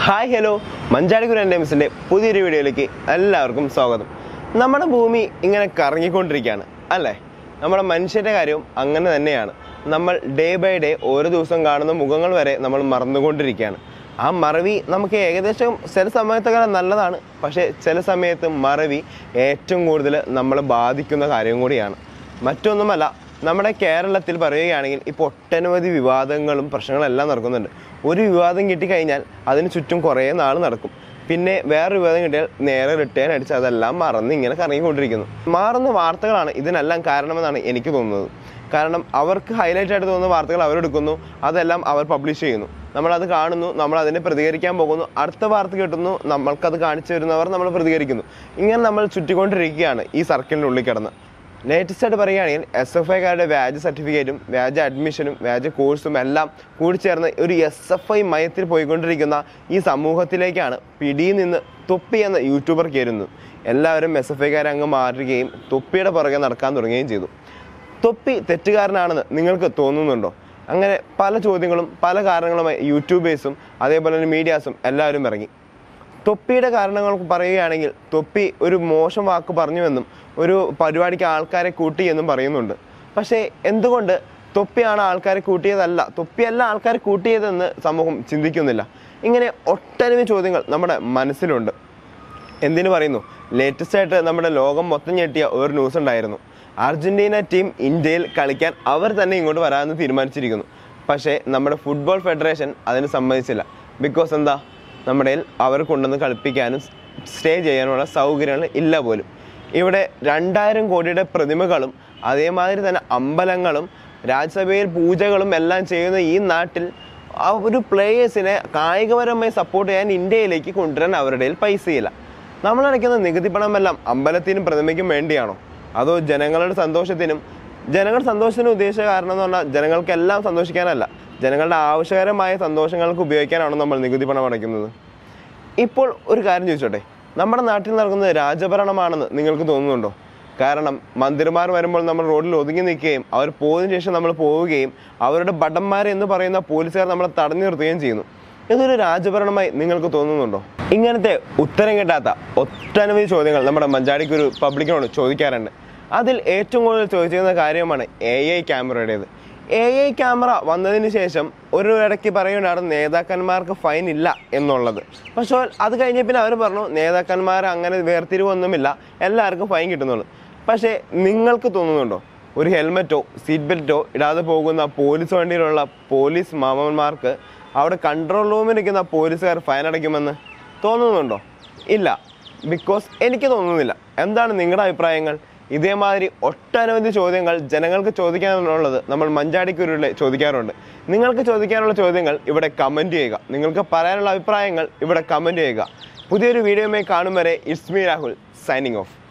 hi hello മഞ്ചാടിക്കുര എൻഡേംസിൻ്റെ പുതിയൊരു വീഡിയോയിലേക്ക് എല്ലാവർക്കും സ്വാഗതം നമ്മുടെ ഭൂമി ഇങ്ങനെ കറങ്ങിക്കൊണ്ടിരിക്കുകയാണ് അല്ലേ നമ്മുടെ മനുഷ്യൻ്റെ കാര്യവും അങ്ങനെ തന്നെയാണ് നമ്മൾ ഡേ ബൈ ഡേ ഓരോ ദിവസം കാണുന്ന മുഖങ്ങൾ വരെ നമ്മൾ മറന്നുകൊണ്ടിരിക്കുകയാണ് ആ മറവി നമുക്ക് ഏകദേശം ചില സമയത്തൊക്കെ നല്ലതാണ് പക്ഷേ ചില സമയത്ത് മറവി ഏറ്റവും കൂടുതൽ നമ്മളെ ബാധിക്കുന്ന കാര്യം കൂടിയാണ് മറ്റൊന്നുമല്ല നമ്മുടെ കേരളത്തിൽ പറയുകയാണെങ്കിൽ ഇപ്പോൾ ഒട്ടനവധി വിവാദങ്ങളും പ്രശ്നങ്ങളും എല്ലാം നടക്കുന്നുണ്ട് ഒരു വിവാദം കിട്ടിക്കഴിഞ്ഞാൽ അതിന് ചുറ്റും കുറേ നാൾ നടക്കും പിന്നെ വേറെ വിവാദം കിട്ടിയാൽ നേരെ റിട്ടേൺ അടിച്ച് അതെല്ലാം മറന്ന് ഇങ്ങനെ കറങ്ങിക്കൊണ്ടിരിക്കുന്നു മാറുന്ന വാർത്തകളാണ് ഇതിനെല്ലാം കാരണമെന്നാണ് എനിക്ക് തോന്നുന്നത് കാരണം അവർക്ക് ഹൈലൈറ്റ് ആയിട്ട് തോന്നുന്ന വാർത്തകൾ അവരെടുക്കുന്നു അതെല്ലാം അവർ പബ്ലിഷ് ചെയ്യുന്നു നമ്മളത് കാണുന്നു നമ്മൾ അതിനെ പ്രതികരിക്കാൻ പോകുന്നു അടുത്ത വാർത്ത കിട്ടുന്നു നമ്മൾക്കത് കാണിച്ചു തരുന്നവർ നമ്മൾ പ്രതികരിക്കുന്നു ഇങ്ങനെ നമ്മൾ ചുറ്റിക്കൊണ്ടിരിക്കുകയാണ് ഈ സർക്കിളിനുള്ളിൽ കിടന്ന് ലേറ്റസ്റ്റ് ആയിട്ട് പറയുകയാണെങ്കിൽ എസ് എഫ് ഐക്കാരുടെ വ്യാജ സർട്ടിഫിക്കറ്റും വ്യാജ അഡ്മിഷനും വ്യാജ കോഴ്സും എല്ലാം കൂടി ചേർന്ന് ഒരു എസ് എഫ് ഐ മയത്തിൽ പോയിക്കൊണ്ടിരിക്കുന്ന ഈ സമൂഹത്തിലേക്കാണ് പിടിയിൽ നിന്ന് തൊപ്പി എന്ന യൂട്യൂബർ കയറുന്നത് എല്ലാവരും എസ് എഫ് ഐക്കാരെ അങ്ങ് മാറുകയും തൊപ്പിയുടെ പുറകെ നടക്കാൻ തുടങ്ങുകയും ചെയ്തു തൊപ്പി തെറ്റുകാരനാണെന്ന് നിങ്ങൾക്ക് തോന്നുന്നുണ്ടോ അങ്ങനെ പല ചോദ്യങ്ങളും പല കാരണങ്ങളുമായി യൂട്യൂബേഴ്സും അതേപോലെ തന്നെ മീഡിയാസും എല്ലാവരും ഇറങ്ങി തൊപ്പിയുടെ കാരണങ്ങൾ പറയുകയാണെങ്കിൽ തൊപ്പി ഒരു മോശം വാക്ക് പറഞ്ഞുവെന്നും ഒരു പരിപാടിക്ക് ആൾക്കാരെ കൂട്ടി എന്നും പറയുന്നുണ്ട് പക്ഷേ എന്തുകൊണ്ട് തൊപ്പിയാണ് ആൾക്കാരെ കൂട്ടിയതല്ല തൊപ്പിയല്ല ആൾക്കാരെ കൂട്ടിയതെന്ന് സമൂഹം ചിന്തിക്കുന്നില്ല ഇങ്ങനെ ഒട്ടനവധി ചോദ്യങ്ങൾ നമ്മുടെ മനസ്സിലുണ്ട് എന്തിനു പറയുന്നു ലേറ്റസ്റ്റ് ആയിട്ട് നമ്മുടെ ലോകം മൊത്തം ഞെട്ടിയ ഒരു ന്യൂസ് ഉണ്ടായിരുന്നു അർജന്റീന ടീം ഇന്ത്യയിൽ കളിക്കാൻ അവർ തന്നെ ഇങ്ങോട്ട് വരാമെന്ന് തീരുമാനിച്ചിരിക്കുന്നു പക്ഷേ നമ്മുടെ ഫുട്ബോൾ ഫെഡറേഷൻ അതിന് സമ്മതിച്ചില്ല ബിക്കോസ് എന്താ നമ്മുടെ കയ്യിൽ അവർ കൊണ്ടുവന്ന് കളിപ്പിക്കാനും സ്റ്റേ ചെയ്യാനുള്ള സൗകര്യങ്ങൾ ഇല്ല പോലും ഇവിടെ രണ്ടായിരം കോടിയുടെ പ്രതിമകളും അതേമാതിരി തന്നെ അമ്പലങ്ങളും രാജ്യസഭയിൽ പൂജകളും എല്ലാം ചെയ്യുന്ന ഈ നാട്ടിൽ ആ ഒരു പ്ലേയേഴ്സിനെ കായികപരമായി സപ്പോർട്ട് ചെയ്യാൻ ഇന്ത്യയിലേക്ക് കൊണ്ടുവരാൻ അവരുടെ കയ്യിൽ പൈസയില്ല നമ്മളടയ്ക്കുന്ന നികുതി പണമെല്ലാം അമ്പലത്തിനും പ്രതിമയ്ക്കും വേണ്ടിയാണോ അതോ ജനങ്ങളുടെ സന്തോഷത്തിനും ജനങ്ങളുടെ സന്തോഷത്തിന് ഉദ്ദേശിച്ച കാരണം എന്ന് പറഞ്ഞാൽ ജനങ്ങൾക്കെല്ലാം സന്തോഷിക്കാനല്ല ജനങ്ങളുടെ ആവശ്യകരമായ സന്തോഷങ്ങൾക്ക് ഉപയോഗിക്കാനാണോ നമ്മൾ നികുതി പണം അടയ്ക്കുന്നത് ഇപ്പോൾ ഒരു കാര്യം ചോദിച്ചോട്ടെ നമ്മുടെ നാട്ടിൽ നടക്കുന്നത് രാജഭരണമാണെന്ന് നിങ്ങൾക്ക് തോന്നുന്നുണ്ടോ കാരണം മന്ത്രിമാർ വരുമ്പോൾ നമ്മൾ റോഡിൽ ഒതുങ്ങി നിൽക്കുകയും അവർ പോയതിനു ശേഷം നമ്മൾ പോവുകയും അവരുടെ ഭടന്മാർ എന്ന് പറയുന്ന പോലീസുകാർ നമ്മളെ തടഞ്ഞു നിർത്തുകയും ചെയ്യുന്നു ഇതൊരു രാജഭരണമായി നിങ്ങൾക്ക് തോന്നുന്നുണ്ടോ ഇങ്ങനത്തെ ഉത്തരം കിട്ടാത്ത ഒട്ടനവധി ചോദ്യങ്ങൾ നമ്മുടെ മഞ്ചാടിക്ക് ഒരു പബ്ലിക്കിനോട് ചോദിക്കാറുണ്ട് അതിൽ ഏറ്റവും കൂടുതൽ ചോദിച്ചിരുന്ന കാര്യമാണ് എ ഐ ക്യാമറയുടേത് എ ഐ ക്യാമറ വന്നതിന് ശേഷം ഒരു ഇടയ്ക്ക് പറയുന്നുണ്ടായിരുന്നു നേതാക്കന്മാർക്ക് ഫൈൻ ഇല്ല എന്നുള്ളത് പക്ഷേ അത് കഴിഞ്ഞ പിന്നെ അവർ പറഞ്ഞു നേതാക്കന്മാർ അങ്ങനെ വേർതിരിവൊന്നുമില്ല എല്ലാവർക്കും ഫൈൻ കിട്ടുന്നുള്ളൂ പക്ഷേ നിങ്ങൾക്ക് തോന്നുന്നുണ്ടോ ഒരു ഹെൽമെറ്റോ സീറ്റ് ബെൽറ്റോ ഇടാതെ പോകുന്ന പോലീസ് വണ്ടിയിലുള്ള പോലീസ് മാമന്മാർക്ക് അവിടെ കൺട്രോൾ റൂമിൽ നിൽക്കുന്ന പോലീസുകാർ ഫൈൻ അടയ്ക്കുമെന്ന് തോന്നുന്നുണ്ടോ ഇല്ല ബിക്കോസ് എനിക്ക് തോന്നുന്നില്ല എന്താണ് നിങ്ങളുടെ അഭിപ്രായങ്ങൾ ഇതേമാതിരി ഒട്ടനവധി ചോദ്യങ്ങൾ ജനങ്ങൾക്ക് ചോദിക്കാനുള്ളത് നമ്മൾ മഞ്ചാടിക്കുരുളെ ചോദിക്കാറുണ്ട് നിങ്ങൾക്ക് ചോദിക്കാനുള്ള ചോദ്യങ്ങൾ ഇവിടെ കമൻറ്റ് ചെയ്യുക നിങ്ങൾക്ക് പറയാനുള്ള അഭിപ്രായങ്ങൾ ഇവിടെ കമൻറ്റ് ചെയ്യുക പുതിയൊരു വീഡിയോയുമായി കാണും വരെ it's me Rahul signing of